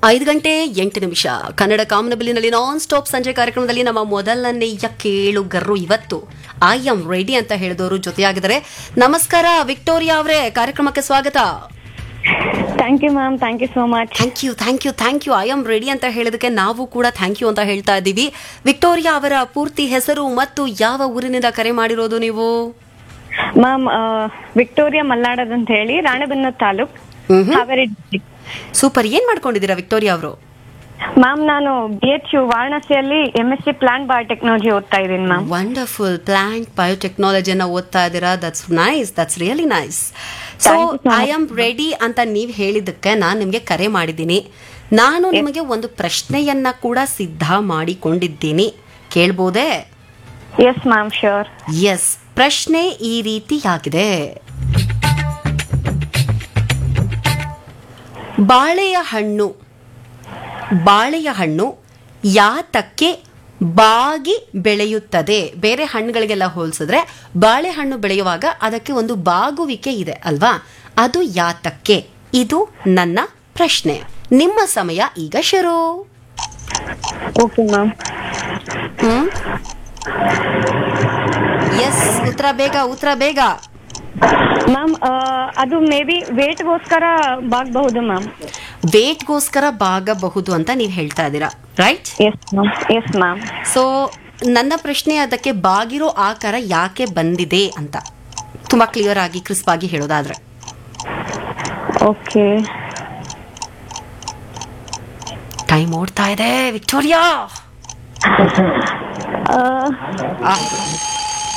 ಐದು ಗಂಟೆ ಎಂಟು ನಿಮಿಷ ಕನ್ನಡ ಕಾಮನಬಿಲ್ಲಿನಲ್ಲಿ ನಾನ್ ಸ್ಟಾಪ್ ಸಂಜೆ ಕಾರ್ಯಕ್ರಮದಲ್ಲಿ ನಮ್ಮ ಮೊದಲನೆಯ ಕೇಳುಗರು ಇವತ್ತು ಐ ಆಮ್ ರೆಡಿ ಅಂತ ಹೇಳಿದವರು ಜೊತೆಯಾಗಿದ್ದಾರೆ ನಮಸ್ಕಾರ ವಿಕ್ಟೋರಿಯಾ ಅವರೇ ಕಾರ್ಯಕ್ರಮಕ್ಕೆ ಸ್ವಾಗತ thank you ma'am thank you so much thank you thank you thank you I am ready ಅಂತ ಹೇಳಿದಕ್ಕೆ ನಾವು ಕೂಡ ಥ್ಯಾಂಕ್ ಯು ಅಂತ ಹೇಳ್ತಾ ಇದ್ದೀವಿ ವಿಕ್ಟೋರಿಯಾ ಅವರ ಪೂರ್ತಿ ಹೆಸರು ಮತ್ತು ಯಾವ ಊರಿನಿಂದ ಕರೆ ಮಾಡಿರೋದು ನೀವು ಮ್ಯಾಮ್ ವಿಕ್ಟೋರಿಯಾ ಮಲ್ನಾಡದ್ ಅಂತ ಹೇಳಿ ರಾಣೆಬೆನ್ನೂರು ತಾಲೂಕ್ ಮ್ಹೂ. ಹಾವೇರಿ ಡಿಸ್ಟ್ರಿಕ್ಟ್ ಸೂಪರ್ ಏನ್ ಮಾಡ್ಕೊಂಡಿದ್ದೀರಾ ವಿಕ್ಟೋರಿಯಾ ಅವರು ಮ್ಯಾಮ್ ನಾನು ಬಿ ಎಚ್ ಯು ವಾರಣಾಸಿಯಲ್ಲಿ M S C plant biotechnology ಓದ್ತಾ ಇದ್ದೀನಿ ಮ್ಯಾಮ್ ವಂಡರ್ಫುಲ್ ಪ್ಲಾಂಟ್ ಬಯೋಟೆಕ್ನಾಲಜಿಯನ್ನ ಓದ್ತಾ ಇದ್ದೀರಾ that's nice that's really nice so Thank you so I much. Am ready ಅಂತ ನೀವು ಹೇಳಿದ್ದಕ್ಕೆ ನಾನು ನಿಮಗೆ ಕರೆ ಮಾಡಿದ್ದೀನಿ ನಾನು ನಿಮಗೆ ಒಂದು ಪ್ರಶ್ನೆಯನ್ನ ಕೂಡ ಸಿದ್ಧ ಮಾಡಿಕೊಂಡಿದ್ದೀನಿ ಕೇಳ್ಬೋದೇ ಎಸ್ ಮ್ಯಾಮ್ ಶ್ಯೂರ್ ಎಸ್ ಪ್ರಶ್ನೆ ಈ ರೀತಿಯಾಗಿದೆ ಬಾಳೆಯ ಹಣ್ಣು ಬಾಳೆಯ ಹಣ್ಣು ಯಾತಕ್ಕೆ ಬಾಗಿ ಬೆಳೆಯುತ್ತದೆ ಬೇರೆ ಹಣ್ಣುಗಳಿಗೆಲ್ಲ ಹೋಲಿಸಿದ್ರೆ ಬಾಳೆಹಣ್ಣು ಬೆಳೆಯುವಾಗ ಅದಕ್ಕೆ ಒಂದು ಬಾಗುವಿಕೆ ಇದೆ ಅಲ್ವಾ ಅದು ಯಾತಕ್ಕೆ ಇದು ನನ್ನ ಪ್ರಶ್ನೆ ನಿಮ್ಮ ಸಮಯ ಈಗ ಶುರು ಓಕೆ ಮ್ಯಾಮ್ ಹ್ಮ್ ಎಸ್ ಉತ್ತರ ಬೇಗ ಉತ್ತರ ಬೇಗ ಮ್ಯಾಮ್ ಅದು ಮೇ ಬಿ ವೇಟ್ಗೋಸ್ಕರ ಬಾಗಬಹುದು ಮ್ಯಾಮ್ ವೇಟ್ಗೋಸ್ಕರ ಬಾಗಬಹುದು ಅಂತ ನೀವು ಹೇಳ್ತಾ ಇದ್ದೀರಾ right yes ma'am yes ma'am so ನನ್ನ ಪ್ರಶ್ನೆ ಅದಕ್ಕೆ ಬಾಗಿರೋ ಆಕಾರ ಯಾಕೆ ಬಂದಿದೆ ಅಂತ ತುಂಬಾ ಕ್ಲಿಯರ್ ಆಗಿ ಕ್ರಿಸ್ಪ್ ಆಗಿ ಹೇಳೋದಾದ್ರೆ ಓಕೆ ಟೈಮ್ ಓಡ್ತಾ ಇದೆ ವಿಕ್ಟೋರಿಯಾ ಆ,